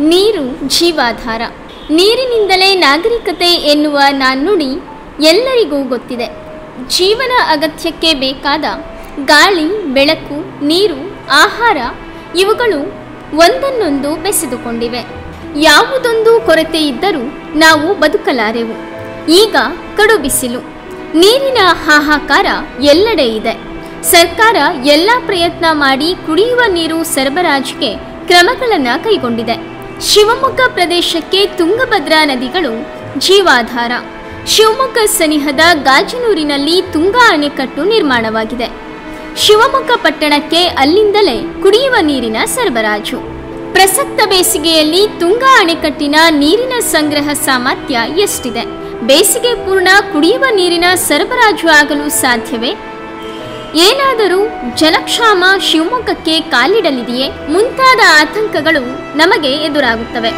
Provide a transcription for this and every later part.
ನೀರು ಜೀವಾಧಾರ ನೀರಿನಿಂದಲೇ ನಾಗರಿಕತೆ ಎನ್ನುವ ನಾಣ್ಣುಡಿ ಎಲ್ಲರಿಗೂ ಗೊತ್ತಿದೆ ಜೀವನ ಅಗತ್ಯಕ್ಕೆ ಬೇಕಾದ ಗಾಳಿ ಬೆಳಕು ನೀರು ಆಹಾರ ಇವುಗಳು ಒಂದನ್ನೊಂದು ಬೆಸೆದುಕೊಂಡಿವೆ ಯಾವುದೊಂದು ಕೊರತೆ ಇದ್ದರೂ ನಾವು ಬದುಕಲಾರೆವು ಈಗ ಕಡು ಬಿಸಿಲು ನೀರಿನ ಹಾಹಾಕಾರ ಎಲ್ಲೆಡೆ ಇದೆ ಸರ್ಕಾರ ಎಲ್ಲ ಪ್ರಯತ್ನ ಮಾಡಿ ಕುಡಿಯುವ ನೀರು ಸರಬರಾಜಿಗೆ ಕ್ರಮಗಳನ್ನು ಕೈಗೊಂಡಿದೆ ಶಿವಮೊಗ್ಗ ಪ್ರದೇಶಕ್ಕೆ ತುಂಗಭದ್ರಾ ನದಿಗಳು ಜೀವಾಧಾರ ಶಿವಮೊಗ್ಗ ಸನಿಹದ ಗಾಜನೂರಿನಲ್ಲಿ ತುಂಗಾ ಅಣೆಕಟ್ಟು ನಿರ್ಮಾಣವಾಗಿದೆ ಶಿವಮೊಗ್ಗ ಪಟ್ಟಣಕ್ಕೆ ಅಲ್ಲಿಂದಲೇ ಕುಡಿಯುವ ನೀರಿನ ಸರಬರಾಜು ಪ್ರಸಕ್ತ ಬೇಸಿಗೆಯಲ್ಲಿ ತುಂಗಾ ಅಣೆಕಟ್ಟಿನ ನೀರಿನ ಸಂಗ್ರಹ ಸಾಮರ್ಥ್ಯ ಎಷ್ಟಿದೆ ಬೇಸಿಗೆ ಪೂರ್ಣ ಕುಡಿಯುವ ನೀರಿನ ಸರಬರಾಜು ಆಗಲು ಸಾಧ್ಯವೇ ಏನಾದರೂ ಜಲಕ್ಷಾಮ ಶಿವಮೊಗ್ಗಕ್ಕೆ ಕಾಲಿಡಲಿದೆಯೇ ಮುಂತಾದ ಆತಂಕಗಳು ನಮಗೆ ಎದುರಾಗುತ್ತವೆ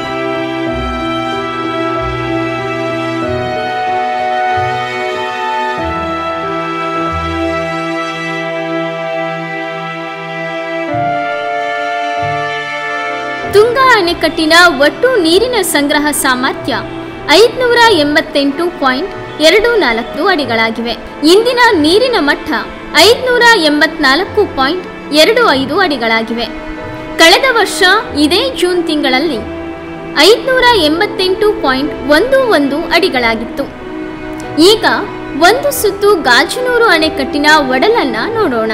ತುಂಗಾ ಅಣೆಕಟ್ಟಿನ ಒಟ್ಟು ನೀರಿನ ಸಂಗ್ರಹ ಸಾಮರ್ಥ್ಯ ಐದುನೂರ ಎಂಬತ್ತೆಂಟು ಪಾಯಿಂಟ್ ಎರಡು ನಾಲ್ಕು ಅಡಿಗಳಾಗಿವೆ ಇಂದಿನ ನೀರಿನ ಮಟ್ಟ ಐದುನೂರ ಎಂಬತ್ನಾಲ್ಕು ಪಾಯಿಂಟ್ ಎರಡು ಐದು ಅಡಿಗಳಾಗಿವೆ ಕಳೆದ ವರ್ಷ ಇದೇ ಜೂನ್ ತಿಂಗಳಲ್ಲಿ ಐದುನೂರ ಎಂಬತ್ತೆಂಟು ಪಾಯಿಂಟ್ ಒಂದು ಒಂದು ಅಡಿಗಳಾಗಿತ್ತು ಈಗ ಒಂದು ಸುತ್ತು ಗಾಜನೂರು ಅಣೆಕಟ್ಟಿನ ಒಡಲನ್ನ ನೋಡೋಣ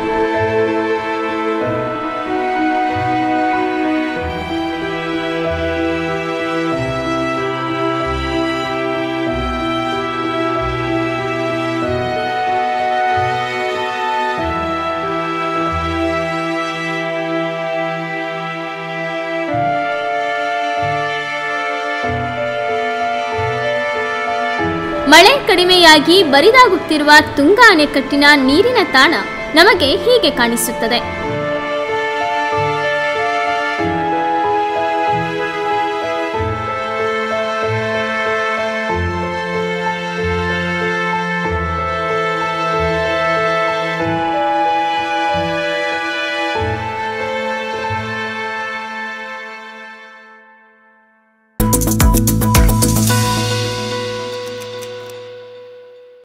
ಮಳೆ ಕಡಿಮೆಯಾಗಿ ಬರಿದಾಗುತ್ತಿರುವ ತುಂಗಾ ಅಣೆಕಟ್ಟಿನ ನೀರಿನ ತಾಣ ನಮಗೆ ಹೀಗೆ ಕಾಣಿಸುತ್ತದೆ